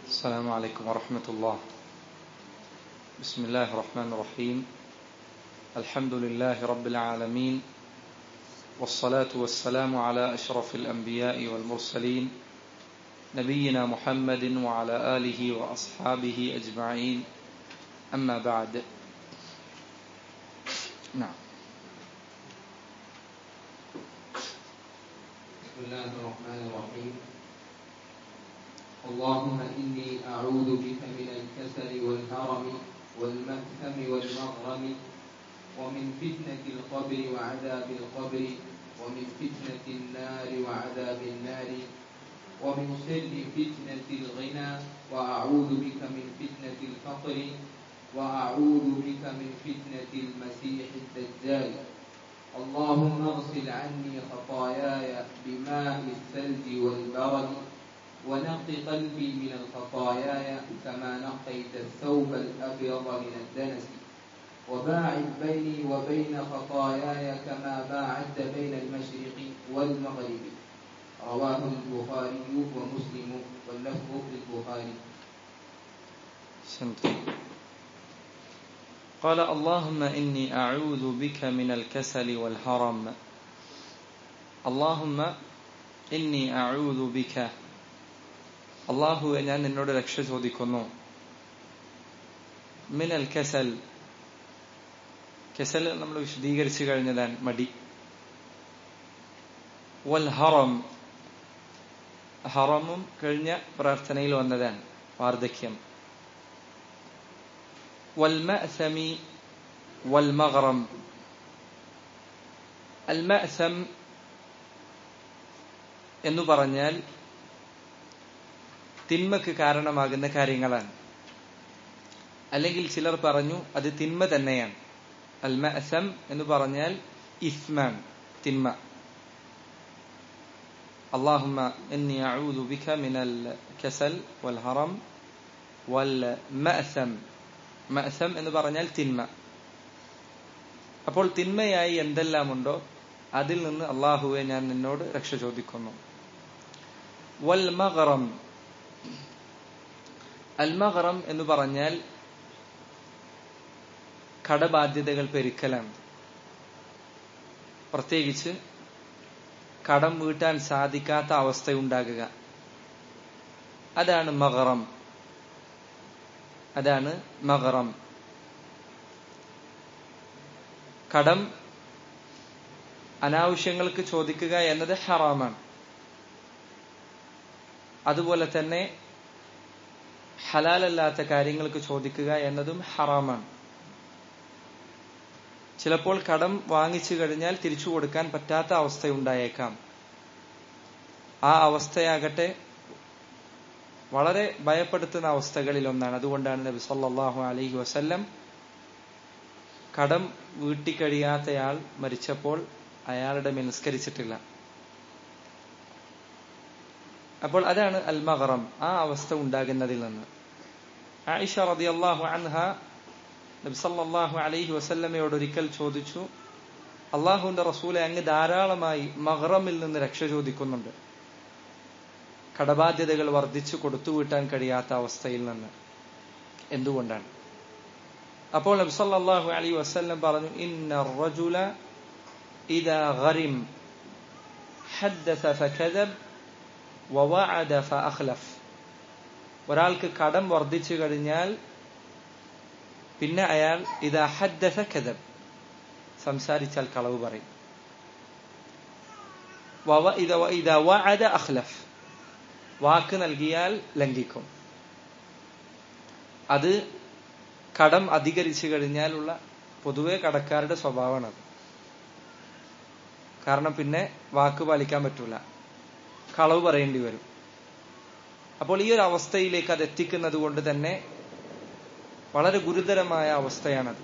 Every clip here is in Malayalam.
السلام عليكم ورحمة الله بسم الله الرحمن الرحيم الحمد لله رب العالمين والصلاة والسلام على أشرف الأنبياء والمرسلين نبينا محمد وعلى آله وأصحابه أجمعين أما بعد نعم بسم الله الرحمن الرحيم اللهم إني أعوذ بك من الكسل والهرم والمأثم والمغرم ومن فتنة القبر وعذاب القبر ومن فتنة النار وعذاب النار ومن شر فتنة الغنى وأعوذ بك من فتنة الفقر وأعوذ بك من فتنة المسيح الدجال اللهم اغسل عني خطاياي بماء الثلج والبرد ونق قلبي من الخطاياي كما نقيت الثوب الأبيض من الدنس وباعد بيني وبين خطاياي كما باعدت بين المشرق والمغرب رواه البخاري ومسلم واللفظ للبخاري سنت قال اللهم إني أعوذ بك من الكسل والهرم اللهم إني أعوذ بك അള്ളാഹു ഞാൻ നിന്നോട് രക്ഷ ചോദിക്കുന്നു മിനൽ കെസൽ കെസൽ നമ്മൾ വിശദീകരിച്ചു കഴിഞ്ഞതാണ് മടി വൽ ഹറം ഹറമും കഴിഞ്ഞ പ്രാർത്ഥനയിൽ വന്നതാണ് വാർദ്ധക്യം والمأثم والمغرم المأثم എന്ന് പറഞ്ഞാൽ തിന്മക്ക് കാരണമാകുന്ന കാര്യങ്ങളാണ് അല്ലെങ്കിൽ ചിലർ പറഞ്ഞു അത് തിന്മ തന്നെയാണ് അൽ മഅസം എന്ന് പറഞ്ഞാൽ ഇസ്മാൻ തിന്മ اللهم إني أعوذ بك من الكسل والهرم والمأثم മഅസം എന്ന് പറഞ്ഞാൽ തിന്മ അപ്പോൾ തിന്മയായി എന്തെല്ലാമുണ്ടോ അതിൽ നിന്ന് അള്ളാഹുവെ ഞാൻ നിന്നോട് രക്ഷ ചോദിക്കുന്നു വൽ മഗറം അൽമഗറം എന്ന് പറഞ്ഞാൽ കടബാധ്യതകൾ പെരുക്കലാണ് പ്രത്യേകിച്ച് കടം വീട്ടാൻ സാധിക്കാത്ത അവസ്ഥയുണ്ടാകുക അതാണ് മഗറം അതാണ് മഗറം കടം അനാവശ്യങ്ങൾക്ക് ചോദിക്കുക എന്നത് ഹറാമാണ് അതുപോലെ തന്നെ ഹലാലല്ലാത്ത കാര്യങ്ങൾക്ക് ചോദിക്കുക എന്നതും ഹറാമാണ് ചിലപ്പോൾ കടം വാങ്ങിച്ചു കഴിഞ്ഞാൽ തിരിച്ചു കൊടുക്കാൻ പറ്റാത്ത അവസ്ഥയുണ്ടായേക്കാം ആ അവസ്ഥയാകട്ടെ വളരെ ഭയപ്പെടുത്തുന്ന അവസ്ഥകളിൽ ഒന്നാണ് അതുകൊണ്ടാണ് നബി സല്ലല്ലാഹു അലൈഹി വസല്ലം കടം വീട്ടിക്കഴിയാത്തയാൾ മരിച്ചപ്പോൾ അയാളുടെ മേൽ നിസ്കരിച്ചിട്ടില്ല അപ്പോൾ അതാണ് അൽ മഗറം ആ അവസ്ഥ ഉണ്ടാകുന്നതിൽ നിന്ന് ആയിഷ റളിയല്ലാഹു അൻഹ നബി സല്ലല്ലാഹു അലൈഹി വസല്ലമയോട് ഒരിക്കൽ ചോദിച്ചു അള്ളാഹുവിന്റെ റസൂലെ അങ്ങ് ധാരാളമായി മഹറമിൽ നിന്ന് രക്ഷ ചോദിക്കുന്നുണ്ട് കടബാധ്യതകൾ വർദ്ധിച്ചു കൊടുത്തു വീട്ടാൻ കഴിയാത്ത അവസ്ഥയിൽ നിന്ന് എന്തുകൊണ്ടാണ് അപ്പോൾ നബി സല്ലല്ലാഹു അലൈഹി വസല്ലം പറഞ്ഞു ഇന്ന റജുല ഇദാ ഗറിം حدث فكذب ووعد فأخلف ഒരാൾക്ക് കടം വർദ്ധിച്ചു കഴിഞ്ഞാൽ പിന്നെ അയാൾ ഇതാ ഹദ്ദസ കദബ് സംസാരിച്ചാൽ കളവ് പറയും ഇതാ വഅദ അഖ്ലഫ് വാക്ക് നൽകിയാൽ ലംഘിക്കും അത് കടം അധികരിച്ചു കഴിഞ്ഞാലുള്ള പൊതുവെ കടക്കാരുടെ സ്വഭാവമാണത് കാരണം പിന്നെ വാക്ക് പാലിക്കാൻ പറ്റൂല കളവ് പറയേണ്ടി വരും അപ്പോൾ ഈ ഒരു അവസ്ഥയിലേക്ക് അത് എത്തിക്കുന്നത് കൊണ്ട് തന്നെ വളരെ ഗുരുതരമായ അവസ്ഥയാണത്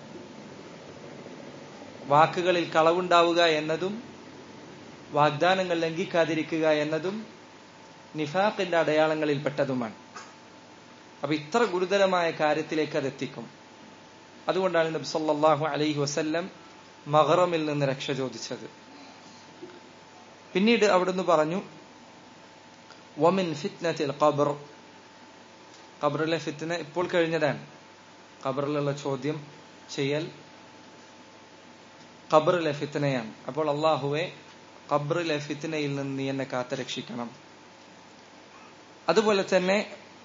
വാക്കുകളിൽ കളവുണ്ടാവുക എന്നതും വാഗ്ദാനങ്ങൾ ലംഘിക്കാതിരിക്കുക എന്നതും നിഫാഖിന്റെ അടയാളങ്ങളിൽ പെട്ടതുമാണ് അപ്പൊ ഇത്ര ഗുരുതരമായ കാര്യത്തിലേക്ക് അത് എത്തിക്കും അതുകൊണ്ടാണ് നബി സല്ലല്ലാഹു അലൈഹി വസല്ലം മഹറമിൽ നിന്ന് രക്ഷ ചോദിച്ചത് പിന്നീട് അവിടുന്ന് പറഞ്ഞു വമിൻ ഫിത്നത്തിൽ ഖബർ ഖബറിലെ ഫിത്തിന ഇപ്പോൾ കഴിഞ്ഞതാണ് ഖബറിലുള്ള ചോദ്യം ചെയ്യൽ ഖബറിലെ ഫിത്തനയാണ് അപ്പോൾ അള്ളാഹുവെ ഖബറിലെ ഫിത്തനയിൽ നിന്ന് നീ എന്നെ കാത്തുരക്ഷിക്കണം അതുപോലെ തന്നെ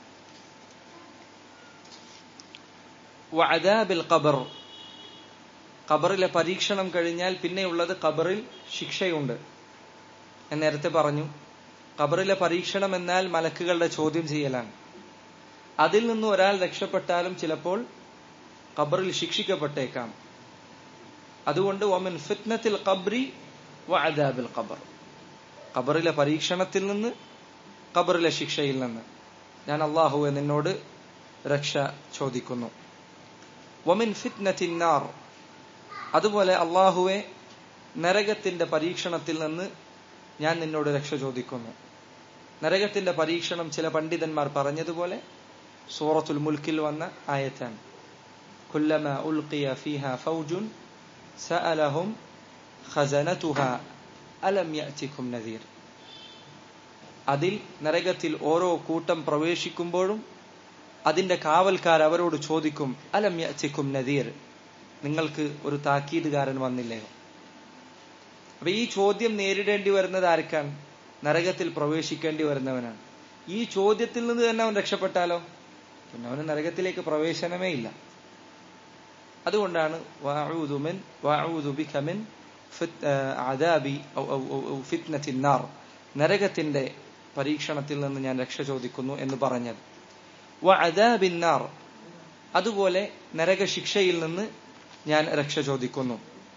വഅദാബിൽ ഖബർ ഖബറിലെ പരീക്ഷണം കഴിഞ്ഞാൽ പിന്നെയുള്ളത് ഖബറിൽ ശിക്ഷയുണ്ട് ഞാൻ നേരത്തെ പറഞ്ഞു ഖബറിലെ പരീക്ഷണം എന്നാൽ മലക്കുകളുടെ ചോദ്യം ചെയ്യലാണ് അതിൽ നിന്ന് ഒരാൾ രക്ഷപ്പെട്ടാലും ചിലപ്പോൾ ഖബറിൽ ശിക്ഷിക്കപ്പെട്ടേക്കാം അതുകൊണ്ട് ഒമൻ ഫിത്നത്തിൽ ഖബ്രി വഅദാബിൽ ഖബർ ഖബറിലെ പരീക്ഷണത്തിൽ നിന്ന് ഖബറിലെ ശിക്ഷയിൽ നിന്ന് ഞാൻ അള്ളാഹുവെ നിന്നോട് രക്ഷ ചോദിക്കുന്നു വമിൻ ഫിത്നത്തിന്നാർ അതുപോലെ അള്ളാഹുവെ നരകത്തിന്റെ പരീക്ഷണത്തിൽ നിന്ന് ഞാൻ നിന്നോട് രക്ഷ ചോദിക്കുന്നു നരകത്തിന്റെ പരീക്ഷണം ചില പണ്ഡിതന്മാർ പറഞ്ഞതുപോലെ സൂറത്തുൽ മുൽക്കിൽ വന്ന ആയത്താണ് കുല്ലമ ഉൽഖിയ ഫീഹ ഫൗജുൻ സഅലഹും ഖസനതുഹ അലം യഅതികും നദീർ അതിൽ നരകത്തിൽ ഓരോ കൂട്ടം പ്രവേശിക്കുമ്പോഴും അതിന്റെ കാവൽക്കാർ അവരോട് ചോദിക്കും അലം യഅതികും നദീർ നിങ്ങൾക്ക് ഒരു താക്കീതുകാരൻ വന്നില്ലയോ അപ്പൊ ഈ ചോദ്യം നേരിടേണ്ടി വരുന്നത് ആർക്കാണ് നരകത്തിൽ പ്രവേശിക്കേണ്ടി വരുന്നവനാണ് ഈ ചോദ്യത്തിൽ നിന്ന് തന്നെ അവൻ രക്ഷപ്പെട്ടാലോ പിന്നെ അവന് നരകത്തിലേക്ക് പ്രവേശനമേ ഇല്ല അതുകൊണ്ടാണ് വഅഊദുമിൻ വഅഊദുബികമിൻ അദാബി ഫിത്നത്തിന്നാർ നരകത്തിന്റെ പരീക്ഷണത്തിൽ നിന്ന് ഞാൻ രക്ഷ ചോദിക്കുന്നു എന്ന് പറഞ്ഞത് വഅദാബിന്നാർ അതുപോലെ നരകശിക്ഷയിൽ നിന്ന് ഞാൻ രക്ഷ ചോദിക്കുന്നു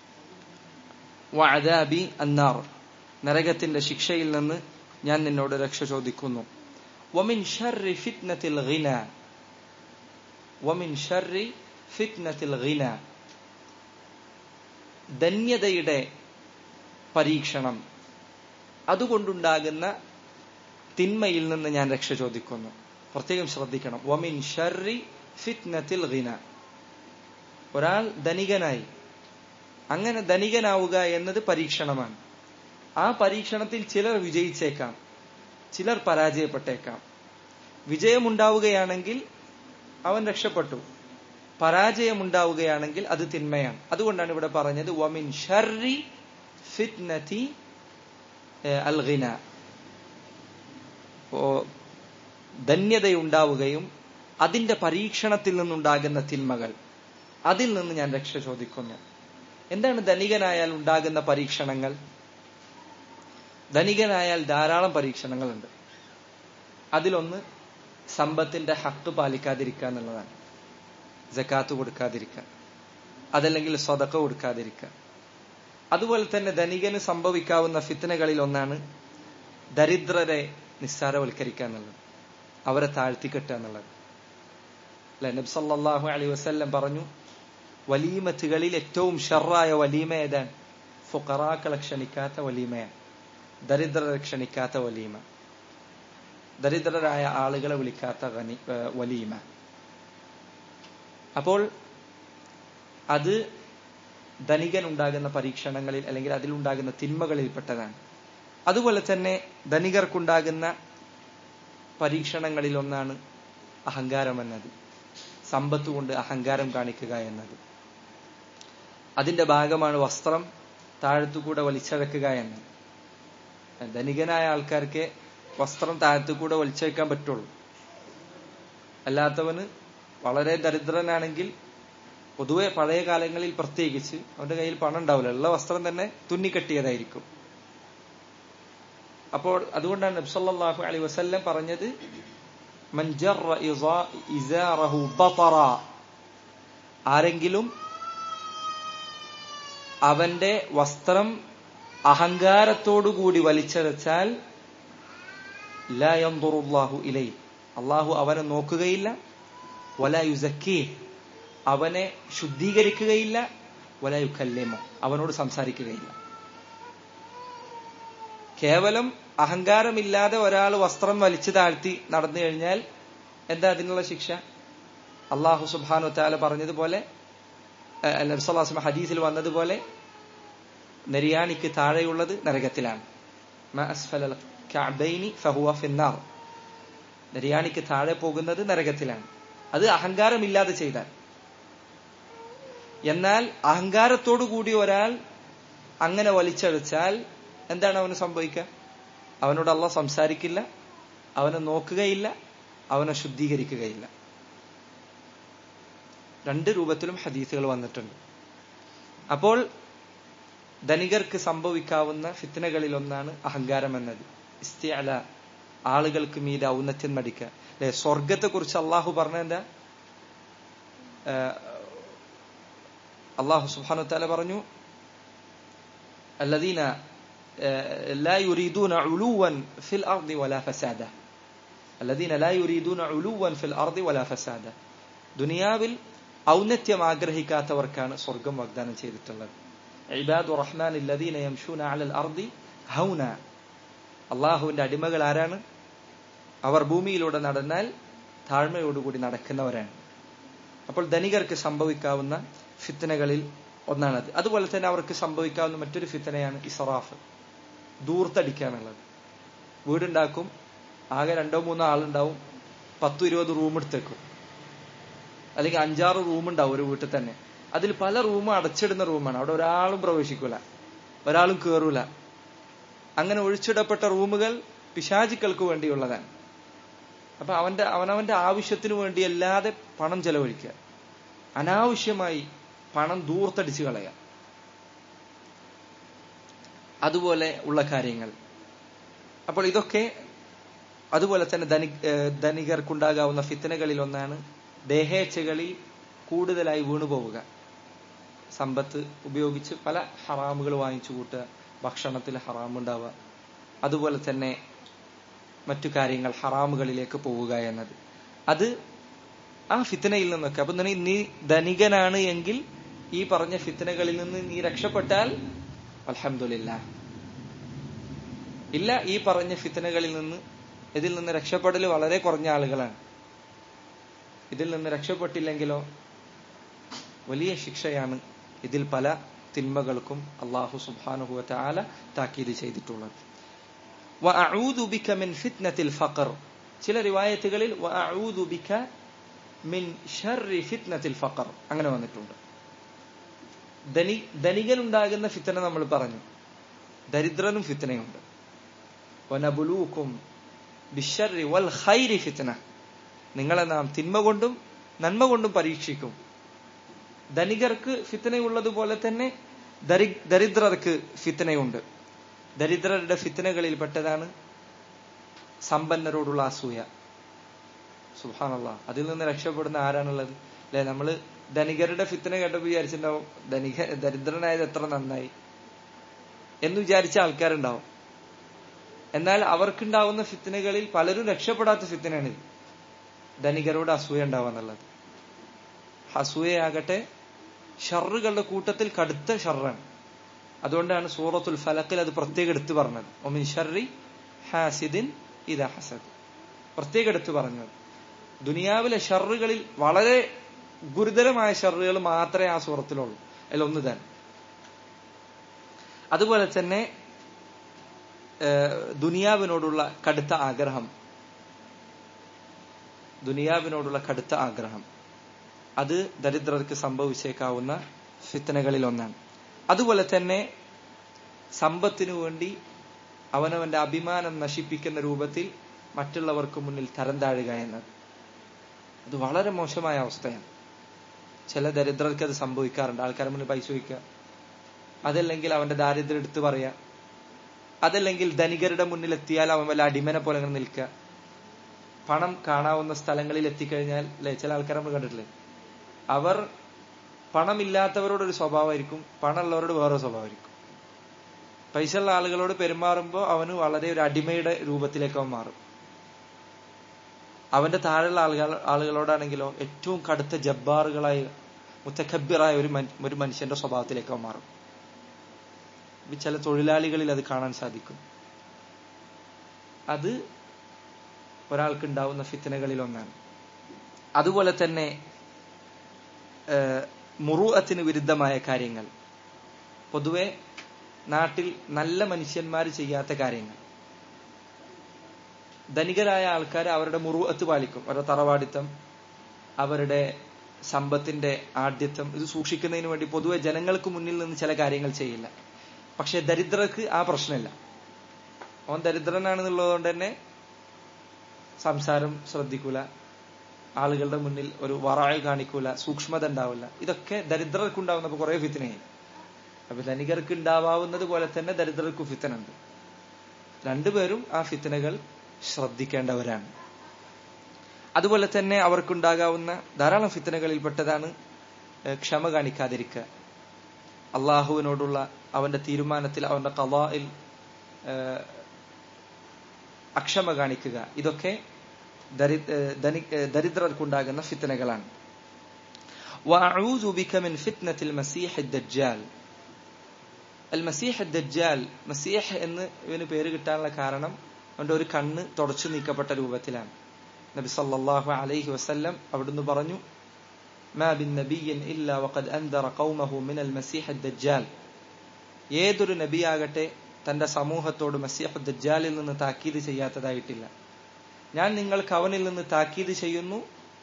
വഅദാബി അന്നാർ നരകത്തിന്റെ ശിക്ഷയിൽ നിന്ന് ഞാൻ നിന്നോട് രക്ഷ ചോദിക്കുന്നു വമിൻ ഷർരി ഫിത്നത്തിൽ ഗിന വമിൻ ഷർരി ഫിത്നത്തിൽ ഗിന ധന്യതയുടെ പരീക്ഷണം അതുകൊണ്ടുണ്ടാകുന്ന തിന്മയിൽ നിന്ന് ഞാൻ രക്ഷ ചോദിക്കുന്നു പ്രത്യേകം ശ്രദ്ധിക്കണം വമിൻ ഷർരി ഫിത്നത്തിൽ ഗിന ഒരാൾ ധനികനായി അങ്ങനെ ധനികനാവുക എന്നത് പരീക്ഷണമാണ് ആ പരീക്ഷണത്തിൽ ചിലർ വിജയിച്ചേക്കാം ചിലർ പരാജയപ്പെട്ടേക്കാം വിജയമുണ്ടാവുകയാണെങ്കിൽ അവൻ രക്ഷപ്പെട്ടു പരാജയമുണ്ടാവുകയാണെങ്കിൽ അത് തിന്മയാണ് അതുകൊണ്ടാണ് ഇവിടെ പറഞ്ഞത് വമിൻ ഷർരി ഫിത്നതി അൽ ഗിന ധന്യതയുണ്ടാവുകയും അതിന്റെ പരീക്ഷണത്തിൽ നിന്നുണ്ടാകുന്ന തിന്മകൾ അതിൽ നിന്ന് ഞാൻ രക്ഷ ചോദിക്കുന്നു എന്താണ് ധനികനായാൽ ഉണ്ടാകുന്ന പരീക്ഷണങ്ങൾ ധനികനായാൽ ധാരാളം പരീക്ഷണങ്ങളുണ്ട് അതിലൊന്ന് സമ്പത്തിന്റെ ഹക്ക് പാലിക്കാതിരിക്കുക എന്നുള്ളതാണ് ജക്കാത്ത് കൊടുക്കാതിരിക്കുക അതല്ലെങ്കിൽ സ്വതക്ക കൊടുക്കാതിരിക്കുക അതുപോലെ തന്നെ ധനികന് സംഭവിക്കാവുന്ന ഫിത്തനകളിൽ ഒന്നാണ് ദരിദ്രരെ നിസ്സാരവൽക്കരിക്കുക എന്നുള്ളത് അവരെ താഴ്ത്തിക്കെട്ടുക എന്നുള്ളത് അല്ലെ നബ്സല്ലാഹു അലൈ വസ്ല്ലം പറഞ്ഞു വലീമത്തുകളിൽ ഏറ്റവും ഷെറായ വലീമ ഏതാണ് ഫുക്കറാക്കളെ ക്ഷണിക്കാത്ത വലീമയാണ് ദരിദ്രരെ ക്ഷണിക്കാത്ത വലീമ ദരിദ്രരായ ആളുകളെ വിളിക്കാത്ത വലീമ അപ്പോൾ അത് ധനികൻ ഉണ്ടാകുന്ന പരീക്ഷണങ്ങളിൽ അല്ലെങ്കിൽ അതിലുണ്ടാകുന്ന തിന്മകളിൽപ്പെട്ടതാണ് അതുപോലെ തന്നെ ധനികർക്കുണ്ടാകുന്ന പരീക്ഷണങ്ങളിൽ ഒന്നാണ് അഹങ്കാരം എന്നത് സമ്പത്ത് കൊണ്ട് അഹങ്കാരം കാണിക്കുക എന്നത് അതിന്റെ ഭാഗമാണ് വസ്ത്രം താഴത്തുകൂടെ വലിച്ചഴക്കുക എന്നത് ധനികനായ ആൾക്കാർക്ക് വസ്ത്രം താഴത്തുകൂടെ വലിച്ചഴക്കാൻ പറ്റുള്ളൂ അല്ലാത്തവന് വളരെ ദരിദ്രനാണെങ്കിൽ പൊതുവെ പഴയ കാലങ്ങളിൽ പ്രത്യേകിച്ച് അവന്റെ കയ്യിൽ പണം ഉണ്ടാവില്ല ഉള്ള വസ്ത്രം തന്നെ തുന്നിക്കെട്ടിയതായിരിക്കും അപ്പോൾ അതുകൊണ്ടാണ് നബ്സല്ലാഹു അലൈ വസല്ലം പറഞ്ഞത് ആരെങ്കിലും അവന്റെ വസ്ത്രം അഹങ്കാരത്തോടുകൂടി വലിച്ചഴച്ചാൽ ലാഹു ഇലൈ അള്ളാഹു അവനെ നോക്കുകയില്ല വല യുസക്കീ അവനെ ശുദ്ധീകരിക്കുകയില്ല വല യുക്കല്ലേമോ അവനോട് സംസാരിക്കുകയില്ല കേവലം അഹങ്കാരമില്ലാതെ ഒരാൾ വസ്ത്രം വലിച്ചു താഴ്ത്തി നടന്നു കഴിഞ്ഞാൽ എന്താ അതിനുള്ള ശിക്ഷ അള്ളാഹു സുബാനു താല പറഞ്ഞതുപോലെ നബ്സല്ലാസ്മ ഹദീസിൽ വന്നതുപോലെ നെരിയാണിക്ക് താഴെയുള്ളത് നരകത്തിലാണ് ഫഹുവ ഫിന്നാർ നിര്യാണിക്ക് താഴെ പോകുന്നത് നരകത്തിലാണ് അത് അഹങ്കാരമില്ലാതെ ചെയ്താൽ എന്നാൽ അഹങ്കാരത്തോടു കൂടി ഒരാൾ അങ്ങനെ വലിച്ചഴിച്ചാൽ എന്താണ് അവന് സംഭവിക്കുക അവനോട് അള്ള സംസാരിക്കില്ല അവനെ നോക്കുകയില്ല അവനെ ശുദ്ധീകരിക്കുകയില്ല രണ്ട് രൂപത്തിലും ഹദീസുകൾ വന്നിട്ടുണ്ട് അപ്പോൾ ധനികർക്ക് സംഭവിക്കാവുന്ന ഫിത്തനകളിൽ ഒന്നാണ് അഹങ്കാരം എന്നത് ഇസ്തിഅല ആളുകൾക്ക് മീതെ ഔന്നത്യം നടിക്കുക അല്ലെ സ്വർഗത്തെ കുറിച്ച് അള്ളാഹു പറഞ്ഞ എന്താ അള്ളാഹു സുബാനു താല പറഞ്ഞു الذين لا يريدون علوا في الأرض ولا فسادا الذين لا يريدون علوا في الأرض ولا فسادا ദുനിയാവിൽ ഔന്നത്യം ആഗ്രഹിക്കാത്തവർക്കാണ് സ്വർഗം വാഗ്ദാനം ചെയ്തിട്ടുള്ളത് ഇബാദു റഹ്മാൻ الذين يمشون على الأرض هونا അള്ളാഹുവിന്റെ അടിമകൾ ആരാണ് അവർ ഭൂമിയിലൂടെ നടന്നാൽ താഴ്മയോടുകൂടി നടക്കുന്നവരാണ് അപ്പോൾ ധനികർക്ക് സംഭവിക്കാവുന്ന ഫിത്തനകളിൽ ഒന്നാണത് അതുപോലെ തന്നെ അവർക്ക് സംഭവിക്കാവുന്ന മറ്റൊരു ഫിത്തനയാണ് ഇസറാഫ് ദൂർത്തടിക്കുക എന്നുള്ളത് വീടുണ്ടാക്കും ആകെ രണ്ടോ മൂന്നോ ആളുണ്ടാവും പത്തു ഇരുപത് റൂം എടുത്തേക്കും അല്ലെങ്കിൽ അഞ്ചാറ് റൂം ഉണ്ടാവും ഒരു വീട്ടിൽ തന്നെ അതിൽ പല റൂമും അടച്ചിടുന്ന റൂമാണ് അവിടെ ഒരാളും പ്രവേശിക്കൂല ഒരാളും കയറൂല അങ്ങനെ ഒഴിച്ചിടപ്പെട്ട റൂമുകൾ പിശാചിക്കൾക്ക് വേണ്ടിയുള്ളതാണ് അപ്പൊ അവന്റെ അവനവന്റെ ആവശ്യത്തിനു വേണ്ടി അല്ലാതെ പണം ചെലവഴിക്കുക അനാവശ്യമായി പണം ദൂർത്തടിച്ചു കളയുക അതുപോലെ ഉള്ള കാര്യങ്ങൾ അപ്പോൾ ഇതൊക്കെ അതുപോലെ തന്നെ ധനി ധനികർക്കുണ്ടാകാവുന്ന ഫിത്തനകളിൽ ഒന്നാണ് ദേഹേച്ഛകളിൽ കൂടുതലായി വീണുപോവുക സമ്പത്ത് ഉപയോഗിച്ച് പല ഹറാമുകൾ വാങ്ങിച്ചു കൂട്ടുക ഭക്ഷണത്തിൽ ഹറാം ഉണ്ടാവുക അതുപോലെ തന്നെ മറ്റു കാര്യങ്ങൾ ഹറാമുകളിലേക്ക് പോവുക എന്നത് അത് ആ ഫിത്തനയിൽ നിന്നൊക്കെ അപ്പൊ നീ ധനികനാണ് എങ്കിൽ ഈ പറഞ്ഞ ഫിത്തനകളിൽ നിന്ന് നീ രക്ഷപ്പെട്ടാൽ അലഹമില്ല ഇല്ല ഈ പറഞ്ഞ ഫിത്തനകളിൽ നിന്ന് ഇതിൽ നിന്ന് രക്ഷപ്പെടൽ വളരെ കുറഞ്ഞ ആളുകളാണ് ഇതിൽ നിന്ന് രക്ഷപ്പെട്ടില്ലെങ്കിലോ വലിയ ശിക്ഷയാണ് ഇതിൽ പല തിന്മകൾക്കും അള്ളാഹു സുബാനുഹുവറ്റ ആല താക്കീത് ചെയ്തിട്ടുള്ളത് മിൻ ഫിത്നത്തിൽ ഫഖർ ചില റിവായത്തുകളിൽ മിൻ ഷർരി ഫിത്നത്തിൽ ഫഖർ അങ്ങനെ വന്നിട്ടുണ്ട് ധനി ധനികനുണ്ടാകുന്ന ഫിത്തന നമ്മൾ പറഞ്ഞു ദരിദ്രനും ഫിത്തനയുണ്ട് വനബുലൂക്കും ബിഷറി വൽ ഖൈരി ഫിത്തന നിങ്ങളെ നാം തിന്മ കൊണ്ടും നന്മ കൊണ്ടും പരീക്ഷിക്കും ധനികർക്ക് ഫിത്തനയുള്ളതുപോലെ തന്നെ ദരി ദരിദ്രർക്ക് ഫിത്തനയുണ്ട് ദരിദ്രരുടെ ഫിത്തനകളിൽ പെട്ടതാണ് സമ്പന്നരോടുള്ള അസൂയ സുഹാനുള്ള അതിൽ നിന്ന് രക്ഷപ്പെടുന്ന ആരാണുള്ളത് അല്ലെ നമ്മള് ധനികരുടെ ഫിത്തന കേട്ടപ്പോൾ വിചാരിച്ചിട്ടുണ്ടാവും ധനിക ദരിദ്രനായത് എത്ര നന്നായി എന്ന് വിചാരിച്ച ആൾക്കാരുണ്ടാവും എന്നാൽ അവർക്കുണ്ടാവുന്ന ഫിത്തനകളിൽ പലരും രക്ഷപ്പെടാത്ത ഫിത്തനാണിത് ധനികരോട് അസൂയ ഉണ്ടാവുക അസൂയയാകട്ടെ ഷറുകളുടെ കൂട്ടത്തിൽ കടുത്ത ഷറാണ് അതുകൊണ്ടാണ് സൂറത്തുൽ ഫലക്കിൽ അത് പ്രത്യേകം എടുത്തു പറഞ്ഞത് ഒമിൻ ഷർറി ഹാസിദിൻ ഇത ഹസദ് പ്രത്യേകം എടുത്തു പറഞ്ഞത് ദുനിയാവിലെ ഷറുകളിൽ വളരെ ഗുരുതരമായ ഷറുകൾ മാത്രമേ ആ സൂറത്തിലുള്ളൂ അതിൽ ഒന്ന് തന്നെ അതുപോലെ തന്നെ ദുനിയാവിനോടുള്ള കടുത്ത ആഗ്രഹം ദുനിയാവിനോടുള്ള കടുത്ത ആഗ്രഹം അത് ദരിദ്രർക്ക് സംഭവിച്ചേക്കാവുന്ന ഫിത്തനകളിൽ ഒന്നാണ് അതുപോലെ തന്നെ സമ്പത്തിനു വേണ്ടി അവനവന്റെ അഭിമാനം നശിപ്പിക്കുന്ന രൂപത്തിൽ മറ്റുള്ളവർക്ക് മുന്നിൽ തരം താഴുക എന്നത് അത് വളരെ മോശമായ അവസ്ഥയാണ് ചില ദരിദ്രർക്ക് അത് സംഭവിക്കാറുണ്ട് ആൾക്കാരുടെ മുന്നിൽ പൈസ വയ്ക്കുക അതല്ലെങ്കിൽ അവന്റെ ദാരിദ്ര്യം എടുത്തു പറയുക അതല്ലെങ്കിൽ ധനികരുടെ മുന്നിൽ എത്തിയാൽ അവൻ വല്ല അടിമനെ പോലെ അങ്ങനെ നിൽക്കുക പണം കാണാവുന്ന സ്ഥലങ്ങളിൽ എത്തിക്കഴിഞ്ഞാൽ അല്ലെ ചില ആൾക്കാർ നമ്മൾ കണ്ടിട്ടില്ലേ അവർ പണമില്ലാത്തവരോട് ഒരു സ്വഭാവമായിരിക്കും പണമുള്ളവരോട് വേറെ സ്വഭാവമായിരിക്കും പൈസ ഉള്ള ആളുകളോട് പെരുമാറുമ്പോൾ അവന് വളരെ ഒരു അടിമയുടെ രൂപത്തിലേക്ക് അവൻ മാറും അവന്റെ താഴെയുള്ള ആളുകൾ ആളുകളോടാണെങ്കിലോ ഏറ്റവും കടുത്ത ജബ്ബാറുകളായ മുത്തഖബിറായ ഒരു ഒരു മനുഷ്യന്റെ സ്വഭാവത്തിലേക്ക് അവൻ മാറും ചില തൊഴിലാളികളിൽ അത് കാണാൻ സാധിക്കും അത് ഒരാൾക്ക് ഉണ്ടാവുന്ന ഫിത്തനകളിൽ ഒന്നാണ് അതുപോലെ തന്നെ മുറുഅത്തിന് വിരുദ്ധമായ കാര്യങ്ങൾ പൊതുവെ നാട്ടിൽ നല്ല മനുഷ്യന്മാർ ചെയ്യാത്ത കാര്യങ്ങൾ ധനികരായ ആൾക്കാർ അവരുടെ മുറുവത്ത് പാലിക്കും അവരുടെ തറവാടിത്തം അവരുടെ സമ്പത്തിന്റെ ആഢ്യത്വം ഇത് സൂക്ഷിക്കുന്നതിന് വേണ്ടി പൊതുവെ ജനങ്ങൾക്ക് മുന്നിൽ നിന്ന് ചില കാര്യങ്ങൾ ചെയ്യില്ല പക്ഷെ ദരിദ്രർക്ക് ആ പ്രശ്നമില്ല അവൻ ദരിദ്രനാണെന്നുള്ളതുകൊണ്ട് തന്നെ സംസാരം ശ്രദ്ധിക്കൂല ആളുകളുടെ മുന്നിൽ ഒരു വറായ കാണിക്കൂല സൂക്ഷ്മത ഉണ്ടാവില്ല ഇതൊക്കെ ദരിദ്രർക്ക് ഉണ്ടാവുന്നപ്പോ കുറെ ഫിത്തനയായി അപ്പൊ ധനികർക്ക് ഉണ്ടാവാവുന്നത് പോലെ തന്നെ ദരിദ്രർക്കും ഫിത്തനുണ്ട് രണ്ടുപേരും ആ ഫിത്തനകൾ ശ്രദ്ധിക്കേണ്ടവരാണ് അതുപോലെ തന്നെ അവർക്കുണ്ടാകാവുന്ന ധാരാളം ഫിത്തനകളിൽപ്പെട്ടതാണ് ക്ഷമ കാണിക്കാതിരിക്കുക അള്ളാഹുവിനോടുള്ള അവന്റെ തീരുമാനത്തിൽ അവന്റെ കലായിൽ അക്ഷമ കാണിക്കുക ഇതൊക്കെ ദരിദ്രർക്കുണ്ടാകുന്ന ഫിത്തനകളാണ് وأعوذ بك من فتنة المسيح الدجال المسيح الدجال മസീഹ് എന്ന് ഇവന് പേര് കിട്ടാനുള്ള കാരണം അവന്റെ ഒരു കണ്ണ് തുടച്ചു നീക്കപ്പെട്ട രൂപത്തിലാണ് നബി സല്ലല്ലാഹു അലൈഹി വസല്ലം അവിടുന്ന് പറഞ്ഞു ما من نبي إلا وقد أنذر قومه من المسيح الدجال ഏതൊരു നബിയാകട്ടെ തന്റെ സമൂഹത്തോട് മസീഹ് ദജ്ജാലിൽ നിന്ന് താക്കീത് ചെയ്യാത്തതായിട്ടില്ല ഞാൻ നിങ്ങൾക്ക് അവനിൽ നിന്ന് താക്കീത് ചെയ്യുന്നു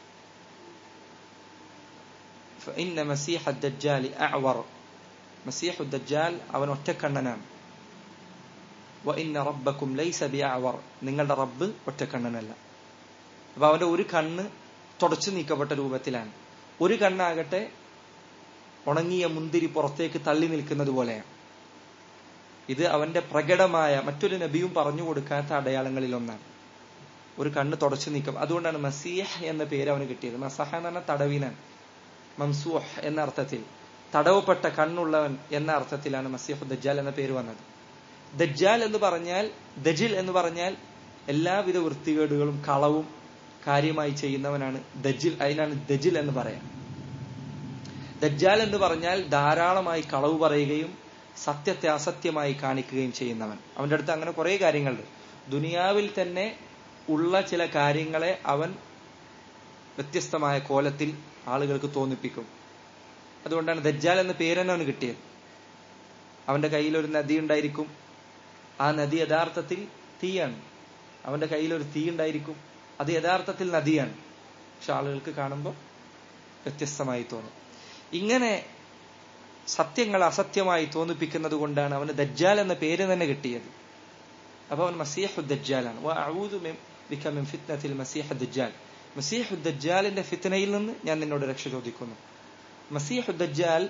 ഇന്ന മസീഹ് ദജ്ജാലി അഅവർ മസീഹ് ദജ്ജാൽ അവൻ ഒറ്റക്കണ്ണനാണ് വഇന്ന റബ്ബക്കും ലൈസ ബിഅഅവർ നിങ്ങളുടെ റബ്ബ് ഒറ്റക്കണ്ണനല്ല അപ്പൊ അവന്റെ ഒരു കണ്ണ് തുടച്ചു നീക്കപ്പെട്ട രൂപത്തിലാണ് ഒരു കണ്ണാകട്ടെ ഉണങ്ങിയ മുന്തിരി പുറത്തേക്ക് തള്ളി നിൽക്കുന്നത് പോലെയാണ് ഇത് അവന്റെ പ്രകടമായ മറ്റൊരു നബിയും പറഞ്ഞു കൊടുക്കാത്ത അടയാളങ്ങളിൽ ഒന്നാണ് ഒരു കണ്ണ് തുടച്ചു നീക്കം അതുകൊണ്ടാണ് മസീഹ് എന്ന പേര് അവന് കിട്ടിയത് മസഹ എന്ന് പറഞ്ഞാൽ തടവിനാണ് മംസൂഹ് എന്ന അർത്ഥത്തിൽ തടവപ്പെട്ട കണ്ണുള്ളവൻ എന്ന അർത്ഥത്തിലാണ് മസീഹ് ദജ്ജാൽ എന്ന പേര് വന്നത് ദജ്ജാൽ എന്ന് പറഞ്ഞാൽ ദജിൽ എന്ന് പറഞ്ഞാൽ എല്ലാവിധ വൃത്തികേടുകളും കളവും കാര്യമായി ചെയ്യുന്നവനാണ് ദജിൽ അതിനാണ് ദജിൽ എന്ന് പറയാം ദജ്ജാൽ എന്ന് പറഞ്ഞാൽ ധാരാളമായി കളവ് പറയുകയും സത്യത്തെ അസത്യമായി കാണിക്കുകയും ചെയ്യുന്നവൻ അവന്റെ അടുത്ത് അങ്ങനെ കുറെ കാര്യങ്ങളുണ്ട് ദുനിയാവിൽ തന്നെ ഉള്ള ചില കാര്യങ്ങളെ അവൻ വ്യത്യസ്തമായ കോലത്തിൽ ആളുകൾക്ക് തോന്നിപ്പിക്കും അതുകൊണ്ടാണ് ദജ്ജാൽ എന്ന പേര് തന്നെ അവന് കിട്ടിയത് അവന്റെ കയ്യിൽ ഒരു നദി ഉണ്ടായിരിക്കും ആ നദി യഥാർത്ഥത്തിൽ തീയാണ് അവന്റെ കയ്യിൽ ഒരു തീ ഉണ്ടായിരിക്കും അത് യഥാർത്ഥത്തിൽ നദിയാണ് പക്ഷെ ആളുകൾക്ക് കാണുമ്പോൾ വ്യത്യസ്തമായി തോന്നും ഇങ്ങനെ സത്യങ്ങൾ അസത്യമായി തോന്നിപ്പിക്കുന്നത് കൊണ്ടാണ് അവന് ദജ്ജാൽ എന്ന പേര് തന്നെ കിട്ടിയത് അപ്പൊ അവൻ മസീഹു ദജ്ജാലാണ് ഫിത്നത്തിൽ മസീഹ് ദജ്ജാൽ മസീഹു ദജ്ജാലിന്റെ ഫിത്നയിൽ നിന്ന് ഞാൻ നിന്നോട് രക്ഷ ചോദിക്കുന്നു മസീഹു ദജ്ജാൽ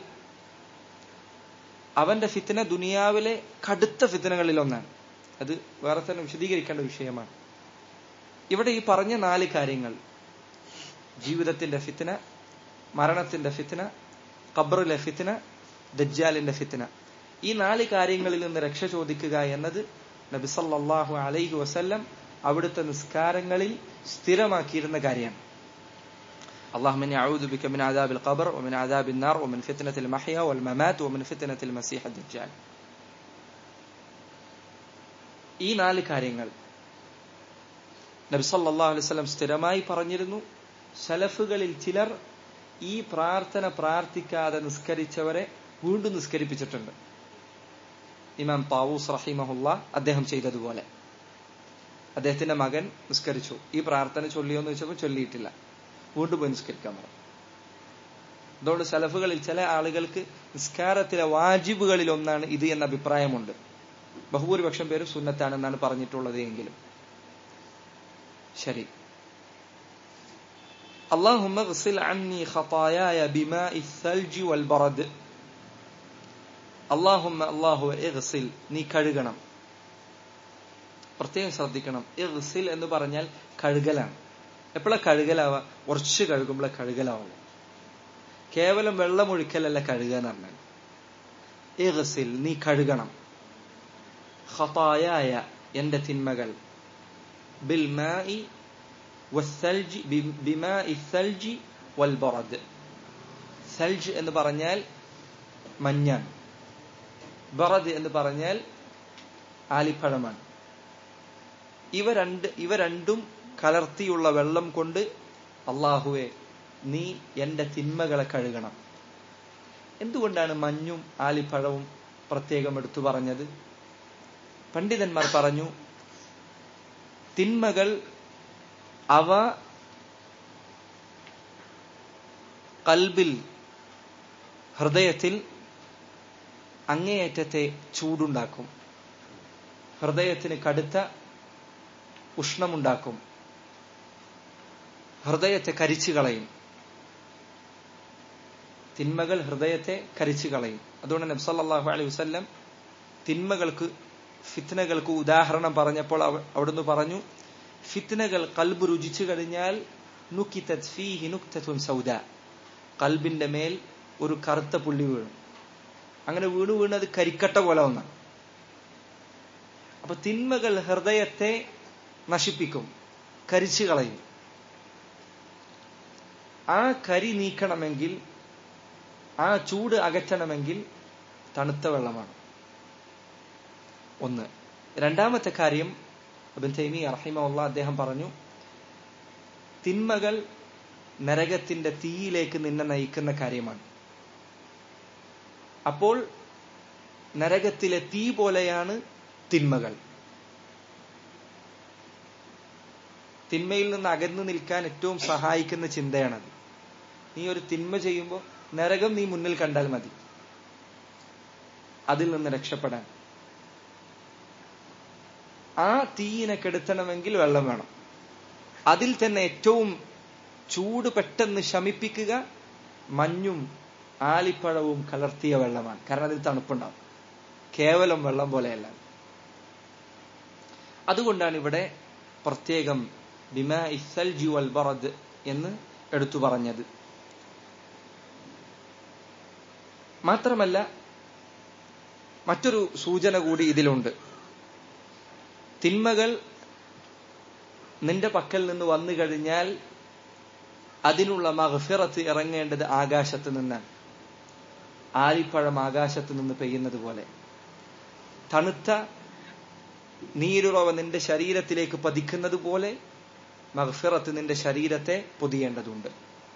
അവന്റെ ഫിത്ന ദുനിയാവിലെ കടുത്ത ഫിത്നകളിൽ ഒന്നാണ് അത് വേറെ തന്നെ വിശദീകരിക്കേണ്ട വിഷയമാണ് ഇവിടെ ഈ പറഞ്ഞ നാല് കാര്യങ്ങൾ ജീവിതത്തിന്റെ ഫിത്ന മരണത്തിന്റെ ഫിത്ന ഖബറിലെ ഫിത്ന ദജ്ജാലിന്റെ ഫിത്ന ഈ നാല് കാര്യങ്ങളിൽ നിന്ന് രക്ഷ ചോദിക്കുക എന്നത് നബി സല്ലല്ലാഹു അലൈഹി വസല്ലം അവിടുത്തെ നിസ്കാരങ്ങളിൽ സ്ഥിരമാക്കിയിരുന്ന കാര്യമാണ് اللهم اني اعوذ بك من عذاب القبر ومن عذاب النار ومن فتنة المحيا والممات ومن فتنة المسيح الدجال ഈ നാല് കാര്യങ്ങൾ നബി സല്ലല്ലാഹു അലൈഹി വസല്ലം സ്ഥിരമായി പറഞ്ഞിരുന്നു സലഫുകളിൽ ചിലർ ഈ പ്രാർത്ഥന പ്രാർത്ഥിക്കാതെ നിസ്കരിച്ചവരെ വീണ്ടും നിസ്കരിപ്പിച്ചിട്ടുണ്ട് ഇമാം താവൂസ് റഹിമഹുല്ല അദ്ദേഹം ചെയ്തതുപോലെ അദ്ദേഹത്തിന്റെ മകൻ നിസ്കരിച്ചു ഈ പ്രാർത്ഥന ചൊല്ലിയോ എന്ന് ചോദിച്ചപ്പോൾ ചൊല്ലിയിട്ടില്ല വീണ്ടും പോയി നിസ്കരിക്കാൻ പറഞ്ഞു അതുകൊണ്ട് സലഫുകളിൽ ചില ആളുകൾക്ക് നിസ്കാരത്തിലെ വാജിബുകളിൽ ഒന്നാണ് ഇത് എന്ന അഭിപ്രായമുണ്ട് ബഹുഭൂരിപക്ഷം പേര് സുന്നത്താണെന്നാണ് പറഞ്ഞിട്ടുള്ളത് എങ്കിലും ശരി اللهم اغسل عني خطاياي بماء الثلج والبرد اللهم الله اغسل നീ കഴുകണം പ്രത്യേകം ശ്രദ്ധിക്കണം ഇഗ്സിൽ എന്ന് പറഞ്ഞാൽ കഴുകലാണ് എപ്പോഴാ കഴുകലാവുക കുറച്ച് കഴുകുമ്പോഴേ കഴുകലാവുള്ളൂ കേവലം വെള്ളമൊഴിക്കലല്ല കഴുകുക എന്ന് പറഞ്ഞാൽ ഇഗ്സിൽ നീ കഴുകണം ഖതായായ എന്റെ തിന്മകൾ ബിൽ മായി والثلج بماء الثلج والبرد ثلج എന്ന് പറഞ്ഞാൽ മഞ്ഞാണ് ബറദ് എന്ന് പറഞ്ഞാൽ ആലിപ്പഴമാണ് ഇവ രണ്ട് ഇവ രണ്ടും കലർത്തിയുള്ള വെള്ളം കൊണ്ട് അള്ളാഹുവെ നീ എന്റെ തിന്മകളെ കഴുകണം എന്തുകൊണ്ടാണ് മഞ്ഞും ആലിപ്പഴവും പ്രത്യേകം എടുത്തു പറഞ്ഞത് പണ്ഡിതന്മാർ പറഞ്ഞു തിന്മകൾ അവ കൽബിൽ ഹൃദയത്തിൽ അങ്ങേയറ്റത്തെ ചൂടുണ്ടാക്കും ഹൃദയത്തിന് കടുത്ത ഉഷ്ണമുണ്ടാക്കും ഹൃദയത്തെ കരിച്ചു കളയും തിന്മകൾ ഹൃദയത്തെ കരിച്ചു കളയും അതുകൊണ്ട് നബ്സല്ലാഹു അലൈഹി വസ്ല്ലം തിന്മകൾക്ക് ഫിത്നകൾക്ക് ഉദാഹരണം പറഞ്ഞപ്പോൾ അവിടുന്ന് പറഞ്ഞു ഫിത്നകൾ കൽബ് രുചിച്ചു കഴിഞ്ഞാൽ സൗദ കൽബിന്റെ മേൽ ഒരു കറുത്ത പുള്ളി വീഴും അങ്ങനെ വീണു വീണ് അത് കരിക്കട്ട പോലെ ഒന്നാണ് അപ്പൊ തിന്മകൾ ഹൃദയത്തെ നശിപ്പിക്കും കരിച്ചു കളയും ആ കരി നീക്കണമെങ്കിൽ ആ ചൂട് അകറ്റണമെങ്കിൽ തണുത്ത വെള്ളമാണ് ഒന്ന് രണ്ടാമത്തെ കാര്യം അബിൻ തൈമി അറഹിമുള്ള അദ്ദേഹം പറഞ്ഞു തിന്മകൾ നരകത്തിന്റെ തീയിലേക്ക് നിന്നെ നയിക്കുന്ന കാര്യമാണ് അപ്പോൾ നരകത്തിലെ തീ പോലെയാണ് തിന്മകൾ തിന്മയിൽ നിന്ന് അകന്നു നിൽക്കാൻ ഏറ്റവും സഹായിക്കുന്ന ചിന്തയാണത് നീ ഒരു തിന്മ ചെയ്യുമ്പോൾ നരകം നീ മുന്നിൽ കണ്ടാൽ മതി അതിൽ നിന്ന് രക്ഷപ്പെടാൻ ആ തീയിനെ കെടുത്തണമെങ്കിൽ വെള്ളം വേണം അതിൽ തന്നെ ഏറ്റവും ചൂട് പെട്ടെന്ന് ശമിപ്പിക്കുക മഞ്ഞും ആലിപ്പഴവും കലർത്തിയ വെള്ളമാണ് കാരണം അതിൽ തണുപ്പുണ്ടാവും കേവലം വെള്ളം പോലെയല്ല അതുകൊണ്ടാണ് ഇവിടെ പ്രത്യേകം ബിമാ ഇസൽ ജു അൽ ബറദ് എന്ന് എടുത്തു പറഞ്ഞത് മാത്രമല്ല മറ്റൊരു സൂചന കൂടി ഇതിലുണ്ട് തിന്മകൾ നിന്റെ പക്കൽ നിന്ന് വന്നു കഴിഞ്ഞാൽ അതിനുള്ള മഹഫിറത്ത് ഇറങ്ങേണ്ടത് ആകാശത്ത് നിന്നാണ് ആലിപ്പഴം ആകാശത്ത് നിന്ന് പെയ്യുന്നത് പോലെ തണുത്ത നീരുറവ നിന്റെ ശരീരത്തിലേക്ക് പതിക്കുന്നത് പോലെ മഹഫിറത്ത് നിന്റെ ശരീരത്തെ പൊതിയേണ്ടതുണ്ട്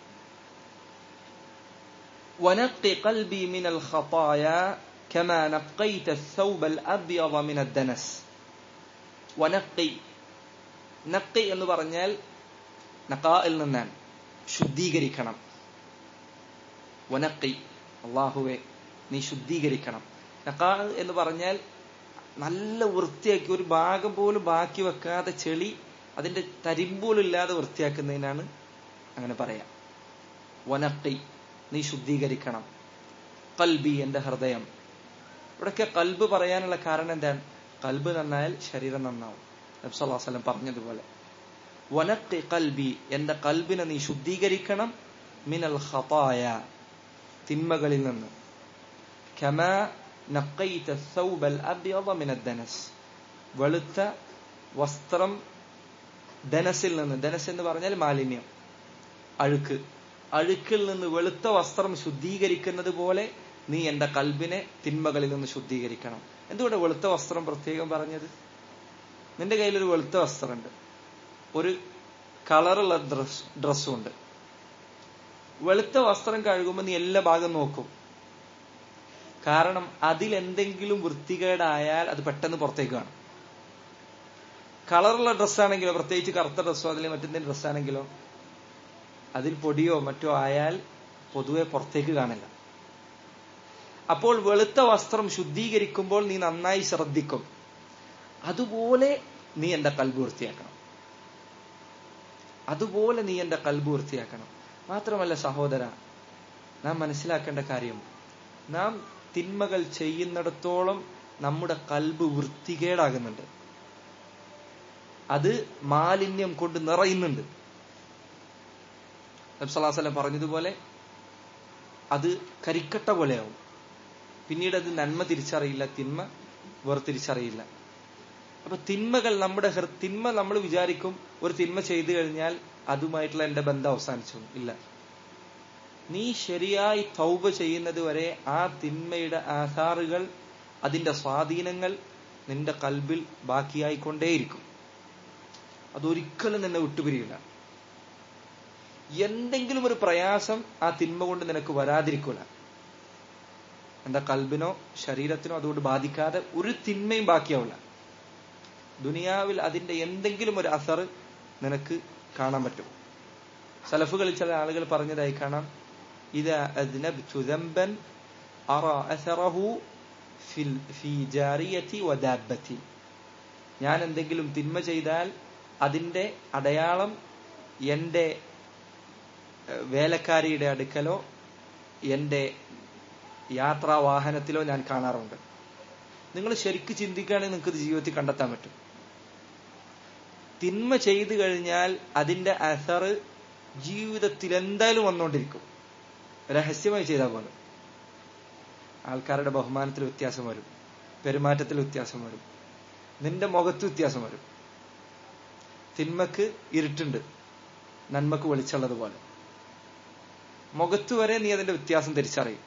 ونقي قلبي من الخطايا كما نقيت الثوب الأبيض من الدنس ونقي നക്കി എന്ന് പറഞ്ഞാൽ നക്കായിൽ നിന്നാണ് ശുദ്ധീകരിക്കണം വനക്കി അള്ളാഹുവെ നീ ശുദ്ധീകരിക്കണം നക്കാ എന്ന് പറഞ്ഞാൽ നല്ല വൃത്തിയാക്കി ഒരു ഭാഗം പോലും ബാക്കി വെക്കാതെ ചെളി അതിന്റെ തരിമ്പോലില്ലാതെ വൃത്തിയാക്കുന്നതിനാണ് അങ്ങനെ പറയാം വനക്കി നീ ശുദ്ധീകരിക്കണം കൽബി എന്റെ ഹൃദയം ഇവിടൊക്കെ കൽബ് പറയാനുള്ള കാരണം എന്താണ് കൽബ് നന്നായാൽ ശരീരം നന്നാവും നബ്സല്ലാസ്ലം പറഞ്ഞതുപോലെ വനക്കി കൽബി എന്റെ കൽബിനെ നീ ശുദ്ധീകരിക്കണം മിനൽ ഖതായ തിന്മകളിൽ നിന്ന് കമാ നഖൈത الثوب الابيض من الدنس വെളുത്ത വസ്ത്രം ധനസിൽ നിന്ന് ധനസ് എന്ന് പറഞ്ഞാൽ മാലിന്യം അഴുക്ക് അഴുക്കിൽ നിന്ന് വെളുത്ത വസ്ത്രം ശുദ്ധീകരിക്കുന്നത് പോലെ നീ എന്റെ കൽബിനെ തിന്മകളിൽ നിന്ന് ശുദ്ധീകരിക്കണം എന്തുകൊണ്ട് വെളുത്ത വസ്ത്രം പ്രത്യേകം പറഞ്ഞത് നിന്റെ കയ്യിൽ ഒരു വെളുത്ത വസ്ത്രമുണ്ട് ഒരു കളറുള്ള ഡ്രസ് ഡ്രസ്സും ഉണ്ട് വെളുത്ത വസ്ത്രം കഴുകുമ്പോൾ നീ എല്ലാ ഭാഗം നോക്കും കാരണം അതിൽ എന്തെങ്കിലും വൃത്തികേടായാൽ അത് പെട്ടെന്ന് പുറത്തേക്ക് കാണും കളറുള്ള ഡ്രസ്സാണെങ്കിലോ പ്രത്യേകിച്ച് കറുത്ത ഡ്രസ്സോ അതിൽ മറ്റെന്തെങ്കിലും ഡ്രസ്സാണെങ്കിലോ അതിൽ പൊടിയോ മറ്റോ ആയാൽ പൊതുവെ പുറത്തേക്ക് കാണില്ല അപ്പോൾ വെളുത്ത വസ്ത്രം ശുദ്ധീകരിക്കുമ്പോൾ നീ നന്നായി ശ്രദ്ധിക്കും അതുപോലെ നീ എന്റെ കൽബ് വൃത്തിയാക്കണം അതുപോലെ നീ എന്റെ കൽബ് വൃത്തിയാക്കണം മാത്രമല്ല സഹോദര നാം മനസ്സിലാക്കേണ്ട കാര്യം നാം തിന്മകൾ ചെയ്യുന്നിടത്തോളം നമ്മുടെ കൽബ് വൃത്തികേടാകുന്നുണ്ട് അത് മാലിന്യം കൊണ്ട് നിറയുന്നുണ്ട് നബ്സലാസ്ലം പറഞ്ഞതുപോലെ അത് കരിക്കട്ട പോലെയാവും പിന്നീട് അത് നന്മ തിരിച്ചറിയില്ല തിന്മ വേർതിരിച്ചറിയില്ല അപ്പൊ തിന്മകൾ നമ്മുടെ തിന്മ നമ്മൾ വിചാരിക്കും ഒരു തിന്മ ചെയ്തു കഴിഞ്ഞാൽ അതുമായിട്ടുള്ള എന്റെ ബന്ധം അവസാനിച്ചു ഇല്ല നീ ശരിയായി തൗബ ചെയ്യുന്നത് വരെ ആ തിന്മയുടെ ആധാറുകൾ അതിന്റെ സ്വാധീനങ്ങൾ നിന്റെ കൽബിൽ ബാക്കിയായിക്കൊണ്ടേയിരിക്കും അതൊരിക്കലും നിന്നെ വിട്ടുപിരിയില്ല എന്തെങ്കിലും ഒരു പ്രയാസം ആ തിന്മ കൊണ്ട് നിനക്ക് വരാതിരിക്കൂല എന്റെ കൽബിനോ ശരീരത്തിനോ അതുകൊണ്ട് ബാധിക്കാതെ ഒരു തിന്മയും ബാക്കിയാവില്ല ദുനിയാവിൽ അതിന്റെ എന്തെങ്കിലും ഒരു അസർ നിനക്ക് കാണാൻ പറ്റും സലഫുകളിൽ ചില ആളുകൾ പറഞ്ഞതായി കാണാം ഇതാ അദ്നബ്തു ദംബൻ അറ അസറഹു ഫിൽ ഫി ജാരിയതി വദാബത്തി ഞാൻ എന്തെങ്കിലും തിന്മ ചെയ്താൽ അതിന്റെ അടയാളം എൻ്റെ ഏഹ്, വേലക്കാരിയുടെ അടുക്കലോ എൻ്റെ യാത്രാ വാഹനത്തിലോ ഞാൻ കാണാറുണ്ട് നിങ്ങൾ ശരിക്ക് ചിന്തിക്കുകയാണെങ്കിൽ നിങ്ങൾക്ക് ഇത് ജീവിതത്തിൽ കണ്ടെത്താൻ പറ്റും തിന്മ ചെയ്തു കഴിഞ്ഞാൽ അതിന്റെ അസറ് ജീവിതത്തിൽ എന്തായാലും വന്നുകൊണ്ടിരിക്കും രഹസ്യമായി ചെയ്താൽ പോലും ആൾക്കാരുടെ ബഹുമാനത്തിൽ വ്യത്യാസം വരും പെരുമാറ്റത്തിൽ വ്യത്യാസം വരും നിന്റെ മുഖത്ത് വ്യത്യാസം വരും തിന്മക്ക് ഇരുട്ടുണ്ട് നന്മക്ക് വെളിച്ചുള്ളത് പോലെ മുഖത്ത് വരെ നീ അതിന്റെ വ്യത്യാസം തിരിച്ചറിയും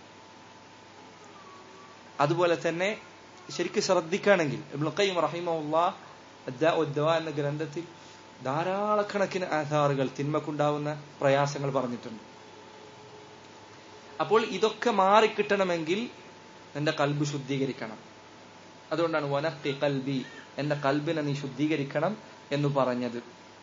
അതുപോലെ തന്നെ ശരിക്കും ശ്രദ്ധിക്കുകയാണെങ്കിൽ ഇബ്നുൽ ഖയ്യിം റഹിമഹുല്ലാ അദ്ദാഉ വദ്ദവാ എന്ന ഗ്രന്ഥത്തിൽ ധാരാളക്കണക്കിന് ആധാറുകൾ തിന്മക്കുണ്ടാവുന്ന പ്രയാസങ്ങൾ പറഞ്ഞിട്ടുണ്ട് അപ്പോൾ ഇതൊക്കെ മാറിക്കിട്ടണമെങ്കിൽ നിന്റെ കൽബ് ശുദ്ധീകരിക്കണം അതുകൊണ്ടാണ് വനഖി കൽബി എന്റെ കൽബിനെ നീ ശുദ്ധീകരിക്കണം എന്ന് പറഞ്ഞത്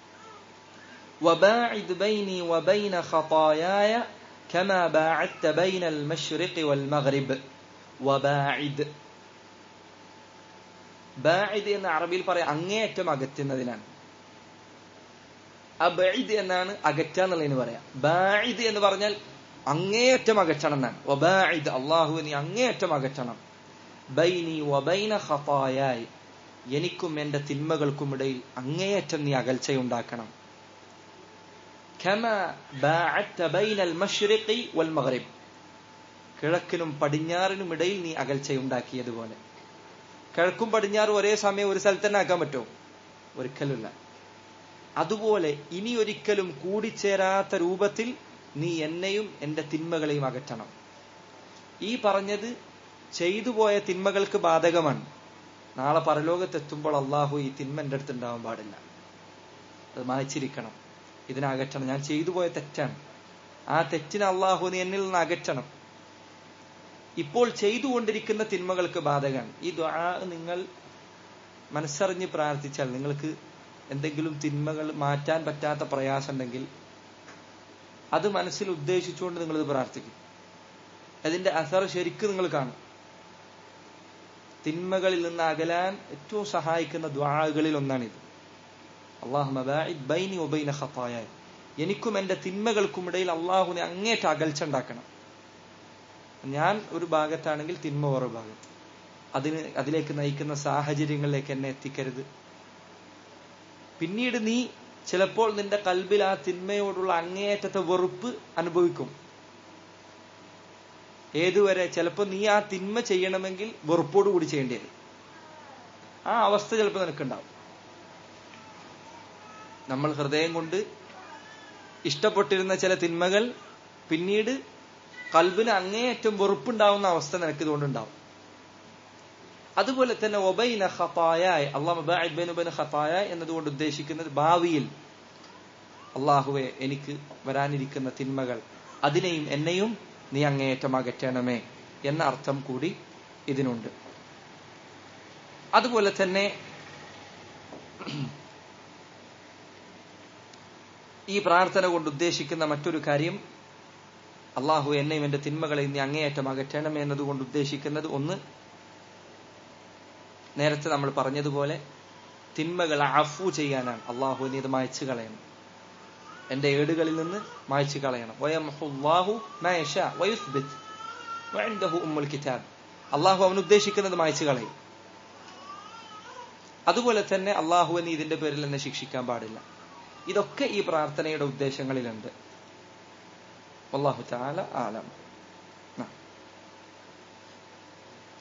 وباعد بيني وبين خطاياي كما باعدت بين المشرق والمغرب وباعد ബാഇദ് എന്ന അറബിയിൽ പറയാം അങ്ങേയറ്റം അകറ്റുന്നതിനാണ് അബഇദ് എന്നാണ് അകറ്റുക എന്നുള്ളതിന് പറയാം ബാഇദ് എന്ന് പറഞ്ഞാൽ അങ്ങേയറ്റം അകറ്റണം എന്നാണ് വബാഇദ് അള്ളാഹു നീ അങ്ങേയറ്റം അകറ്റണം ബൈനി വബൈന ഖതായായി എനിക്കും എന്റെ തിന്മകൾക്കും ഇടയിൽ അങ്ങേയറ്റം നീ അകൽച്ചയുണ്ടാക്കണം كما باعدت بين المشرق والمغرب കിഴക്കിനും പടിഞ്ഞാറിനും ഇടയിൽ നീ അകൽച്ചയുണ്ടാക്കിയതുപോലെ കിഴക്കും പടിഞ്ഞാറും ഒരേ സമയം ഒരു സ്ഥലത്ത് തന്നെ ആക്കാൻ പറ്റുമോ ഒരിക്കലുമില്ല അതുപോലെ ഇനി ഒരിക്കലും കൂടിച്ചേരാത്ത രൂപത്തിൽ നീ എന്നെയും എന്റെ തിന്മകളെയും അകറ്റണം ഈ പറഞ്ഞത് ചെയ്തു പോയ തിന്മകൾക്ക് ബാധകമാണ് നാളെ പരലോകത്തെത്തുമ്പോൾ അള്ളാഹു ഈ തിന്മ എൻ്റെ അടുത്ത് ഉണ്ടാവാൻ പാടില്ല അത് മായ്ച്ചിരിക്കണം ഇതിനെ അകറ്റണം ഞാൻ ചെയ്തു പോയ തെറ്റാണ് ആ തെറ്റിനെ അള്ളാഹു നീ എന്നിൽ നിന്ന് അകറ്റണം ഇപ്പോൾ ചെയ്തുകൊണ്ടിരിക്കുന്ന തിന്മകൾക്ക് ബാധകമാണ് ഈ ദ്വാ നിങ്ങൾ മനസ്സറിഞ്ഞ് പ്രാർത്ഥിച്ചാൽ നിങ്ങൾക്ക് എന്തെങ്കിലും തിന്മകൾ മാറ്റാൻ പറ്റാത്ത പ്രയാസം ഉണ്ടെങ്കിൽ അത് മനസ്സിൽ ഉദ്ദേശിച്ചുകൊണ്ട് നിങ്ങളിത് പ്രാർത്ഥിക്കും അതിന്റെ അസർ ശരിക്കും നിങ്ങൾ കാണും തിന്മകളിൽ നിന്ന് അകലാൻ ഏറ്റവും സഹായിക്കുന്ന ദ്വാകളിൽ ഒന്നാണിത് അള്ളാഹു ബൈനി ഒബൈന ഖത്തായ എനിക്കും എന്റെ തിന്മകൾക്കും ഇടയിൽ അള്ളാഹുനെ അങ്ങേറ്റ അകൽച്ച ഉണ്ടാക്കണം ഞാൻ ഒരു ഭാഗത്താണെങ്കിൽ തിന്മ വേറെ ഭാഗം അതിന് അതിലേക്ക് നയിക്കുന്ന സാഹചര്യങ്ങളിലേക്ക് എന്നെ എത്തിക്കരുത് പിന്നീട് നീ ചിലപ്പോൾ നിന്റെ കൽബിൽ ആ തിന്മയോടുള്ള അങ്ങേയറ്റത്തെ വെറുപ്പ് അനുഭവിക്കും ഏതുവരെ ചിലപ്പോൾ നീ ആ തിന്മ ചെയ്യണമെങ്കിൽ വെറുപ്പോടുകൂടി ചെയ്യേണ്ടി വരും ആ അവസ്ഥ ചിലപ്പോൾ നിനക്കുണ്ടാവും നമ്മൾ ഹൃദയം കൊണ്ട് ഇഷ്ടപ്പെട്ടിരുന്ന ചില തിന്മകൾ പിന്നീട് കൽബിന് അങ്ങേയറ്റം വെറുപ്പുണ്ടാവുന്ന അവസ്ഥ നിനക്ക് ഇതുകൊണ്ടുണ്ടാവും അതുപോലെ തന്നെ ഒബൈന ഖത്തായായ് അള്ളാഹ് ഖത്തായ എന്നതുകൊണ്ട് ഉദ്ദേശിക്കുന്നത് ഭാവിയിൽ അള്ളാഹുവെ എനിക്ക് വരാനിരിക്കുന്ന തിന്മകൾ അതിനെയും എന്നെയും നീ അങ്ങേയറ്റം അകറ്റണമേ എന്ന അർത്ഥം കൂടി ഇതിനുണ്ട് അതുപോലെ തന്നെ ഈ പ്രാർത്ഥന കൊണ്ട് ഉദ്ദേശിക്കുന്ന മറ്റൊരു കാര്യം അള്ളാഹു എന്നെയും എന്റെ തിന്മകളെ നീ അങ്ങേയറ്റം അകറ്റണമേ എന്നതുകൊണ്ട് ഉദ്ദേശിക്കുന്നത് ഒന്ന് നേരത്തെ നമ്മൾ പറഞ്ഞതുപോലെ തിന്മകൾ അഫു ചെയ്യാനാണ് അള്ളാഹു നീ ഇത് മായച്ചു കളയണം എന്റെ ഏടുകളിൽ നിന്ന് മായച്ചു കളയണം കിതാബ് അള്ളാഹു അവൻ ഉദ്ദേശിക്കുന്നത് മായച്ചു കളയും അതുപോലെ തന്നെ അള്ളാഹു നീ ഇതിന്റെ പേരിൽ എന്നെ ശിക്ഷിക്കാൻ പാടില്ല ഇതൊക്കെ ഈ പ്രാർത്ഥനയുടെ ഉദ്ദേശങ്ങളിലുണ്ട് അള്ളാഹു താല ആലം